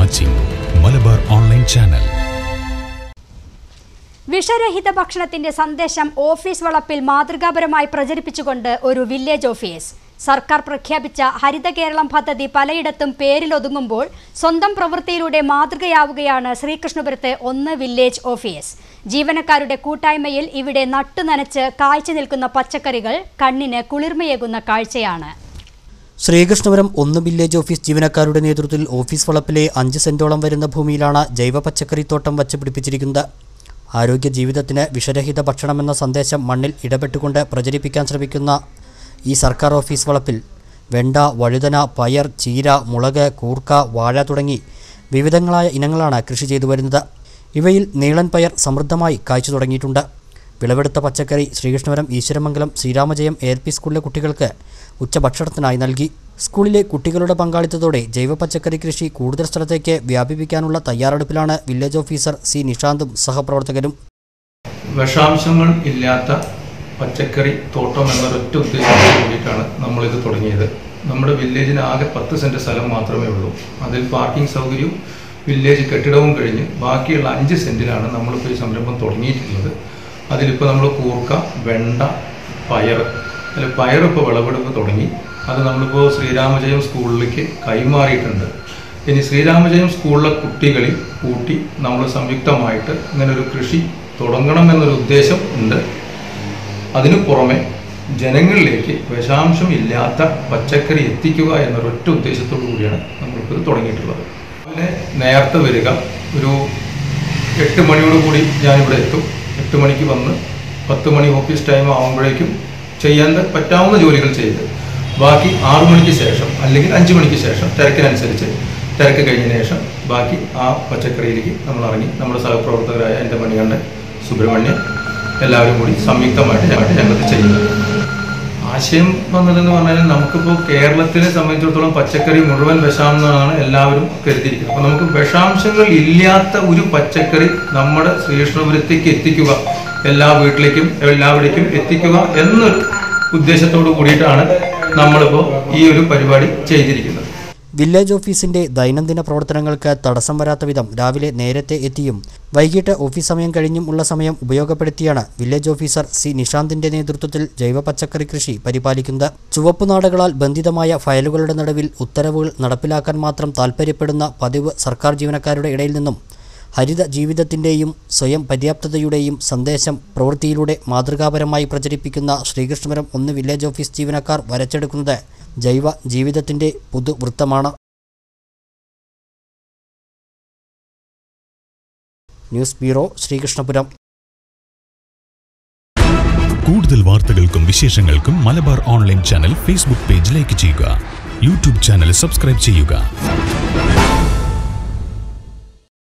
watching Malabar online channel വിഷരഹിത ഭക്ഷണത്തിന്റെ സന്ദേശം ഓഫീസ് വളപ്പിൽ മാതൃകാപരമായി പ്രചരിപ്പിച്ചുകൊണ്ട് ഒരു വില്ലേജ് ഓഫീസ് സർക്കാർ പ്രഖ്യാപിച്ച ഹരിത കേരളം പദ്ധതി പലയിടത്തും പേരിലൊതുങ്ങുമ്പോൾ സ്വന്തം പ്രവൃത്തിയിലൂടെ മാതൃകയാവുകയാണ് ശ്രീകൃഷ്ണപുരത്തെ ഒന്ന് വില്ലേജ് ഓഫീസ് ജീവനക്കാരുടെ കൂട്ടായ്മയിൽ ഇവിടെ നട്ടുനനച്ച് കാഴ്ച നിൽക്കുന്ന പച്ചക്കറികൾ കണ്ണിന് കുളിർമയേകുന്ന കാഴ്ചയാണ് ശ്രീകൃഷ്ണപുരം ഒന്ന് വില്ലേജ് ഓഫീസ് ജീവനക്കാരുടെ നേതൃത്വത്തിൽ ഓഫീസ് വളപ്പിലെ അഞ്ച് സെന്റോളം വരുന്ന ഭൂമിയിലാണ് ജൈവ പച്ചക്കറിത്തോട്ടം വച്ച് പിടിപ്പിച്ചിരിക്കുന്നത് ആരോഗ്യ ജീവിതത്തിന് വിഷരഹിത ഭക്ഷണമെന്ന സന്ദേശം മണ്ണിൽ ഇടപെട്ടുകൊണ്ട് പ്രചരിപ്പിക്കാൻ ശ്രമിക്കുന്ന ഈ സർക്കാർ ഓഫീസ് വളപ്പിൽ വെണ്ട വഴുതന പയർ ചീര മുളക് കൂർക്ക വാഴ തുടങ്ങി വിവിധങ്ങളായ ഇനങ്ങളാണ് കൃഷി ചെയ്തു വരുന്നത് ഇവയിൽ നീളൻ പയർ സമൃദ്ധമായി കായ്ച്ചു തുടങ്ങിയിട്ടുണ്ട് വിളവെടുത്ത പച്ചക്കറി Sreekrishnapuram Eswaramangalam Sreeramajayam A L P സ്കൂളിലെ കുട്ടികൾക്ക് ഉച്ചഭക്ഷണത്തിനായി നൽകി സ്കൂളിലെ കുട്ടികളുടെ പങ്കാളിത്തത്തോടെ ജൈവ പച്ചക്കറി കൃഷി കൂടുതൽ സ്ഥലത്തേക്ക് വ്യാപിപ്പിക്കാനുള്ള തയ്യാറെടുപ്പിലാണ് വില്ലേജ് ഓഫീസർ സി നിഷാന്തും സഹപ്രവർത്തകരും വിഷാംശങ്ങൾ ഇല്ലാത്ത പച്ചക്കറി തോട്ടം എന്നൊരൊറ്റ ഉദ്ദേശത്തോടു കൂടിയിട്ടാണ് നമ്മളിത് തുടങ്ങിയത് നമ്മുടെ വില്ലേജിന് ആകെ പത്ത് സെൻറ്റ് സ്ഥലം മാത്രമേ ഉള്ളൂ അതിൽ പാർക്കിംഗ് സൗകര്യവും വില്ലേജ് കെട്ടിടവും കഴിഞ്ഞ് ബാക്കിയുള്ള അഞ്ച് സെൻറ്റിലാണ് നമ്മളിപ്പോൾ ഈ സംരംഭം തുടങ്ങിയിട്ടുള്ളത് അതിലിപ്പോൾ നമ്മൾ കൂർക്ക വെണ്ട പയർ അതിൽ പയർ ഇപ്പോൾ വിളവെടുപ്പ് തുടങ്ങി അത് നമ്മളിപ്പോൾ ശ്രീരാമജയം സ്കൂളിലേക്ക് കൈമാറിയിട്ടുണ്ട് ഇനി ശ്രീരാമജയം സ്കൂളിലെ കുട്ടികളിൽ കൂട്ടി നമ്മൾ സംയുക്തമായിട്ട് ഇങ്ങനെ ഒരു കൃഷി തുടങ്ങണം എന്നൊരു ഉദ്ദേശം ഉണ്ട് അതിനു പുറമെ ജനങ്ങളിലേക്ക് വിഷാംശം ഇല്ലാത്ത പച്ചക്കറി എത്തിക്കുക എന്നൊരൊറ്റ ഉദ്ദേശത്തോടു കൂടിയാണ് നമ്മളിപ്പോൾ ഇത് തുടങ്ങിയിട്ടുള്ളത് അതിനെ നേരത്തെ വരിക ഒരു എട്ട് മണിയോട് കൂടി ഞാനിവിടെ എത്തും എട്ട് മണിക്ക് വന്ന് പത്ത് മണി ഓഫീസ് ടൈം ആകുമ്പോഴേക്കും ചെയ്യാൻ പറ്റാവുന്ന ജോലികൾ ചെയ്ത് ബാക്കി ആറു മണിക്ക് ശേഷം അല്ലെങ്കിൽ അഞ്ച് മണിക്ക് ശേഷം തിരക്കിനനുസരിച്ച് തിരക്ക് കഴിഞ്ഞതിന് ശേഷം ബാക്കി ആ പച്ചക്കറിയിലേക്ക് നമ്മൾ ഇറങ്ങി നമ്മുടെ സഹപ്രവർത്തകരായ എൻ്റെ മണികണ്ഠൻ സുബ്രഹ്മണ്യൻ എല്ലാവരും കൂടി സംയുക്തമായിട്ട് ഞങ്ങൾ ഞങ്ങൾക്ക് ചെയ്യുന്നത് ആശയം വന്നതെന്ന് പറഞ്ഞാൽ നമുക്കിപ്പോൾ കേരളത്തിനെ സംബന്ധിച്ചിടത്തോളം പച്ചക്കറി മുഴുവൻ വിഷാമെന്നാണ് എല്ലാവരും കരുതിയിരിക്കുന്നത് അപ്പോൾ നമുക്ക് വിഷാംശങ്ങൾ ഇല്ലാത്ത ഒരു പച്ചക്കറി നമ്മുടെ ശ്രീകൃഷ്ണപുരത്തേക്ക് എത്തിക്കുക എല്ലാ വീട്ടിലേക്കും എല്ലാവിടേക്കും എത്തിക്കുക എന്നൊരു ഉദ്ദേശത്തോടു കൂടിയിട്ടാണ് നമ്മളിപ്പോൾ ഈ ഒരു പരിപാടി ചെയ്തിരിക്കുന്നത് വില്ലേജ് ഓഫീസിന്റെ ദൈനംദിന പ്രവർത്തനങ്ങൾക്ക് തടസ്സം വരാത്ത വിധം രാവിലെ നേരത്തെ എത്തിയും വൈകിട്ട് ഓഫീസ് സമയം കഴിഞ്ഞും ഉള്ള സമയം ഉപയോഗപ്പെടുത്തിയാണ് വില്ലേജ് ഓഫീസർ സി നിഷാന്തിന്റെ നേതൃത്വത്തിൽ ജൈവ പച്ചക്കറി കൃഷി പരിപാലിക്കുന്നത് ചുവപ്പ് നാടകളാൽ ബന്ധിതമായ ഫയലുകളുടെ നടുവിൽ ഉത്തരവുകൾ നടപ്പിലാക്കാൻ മാത്രം താൽപ്പര്യപ്പെടുന്ന പതിവ് സർക്കാർ ജീവനക്കാരുടെ ഇടയിൽ നിന്നും ഹരിത ജീവിതത്തിൻ്റെയും സ്വയം പര്യാപ്തതയുടെയും സന്ദേശം പ്രവൃത്തിയിലൂടെ മാതൃകാപരമായി പ്രചരിപ്പിക്കുന്ന ശ്രീകൃഷ്ണപുരം ഒന്ന് വില്ലേജ് ഓഫീസ് ജീവനക്കാർ വരച്ചെടുക്കുന്നത് ജൈവ ജീവിതത്തിൻ്റെ പുതുവൃത്തമാണ് ന്യൂസ് ബ്യൂറോ ശ്രീകൃഷ്ണപുരം കൂടുതൽ വാർത്തകൾക്കും വിശേഷങ്ങൾക്കും Malabar online channel Facebook page like ചെയ്യുക യൂട്യൂബ് ചാനൽ സബ്സ്ക്രൈബ് ചെയ്യുക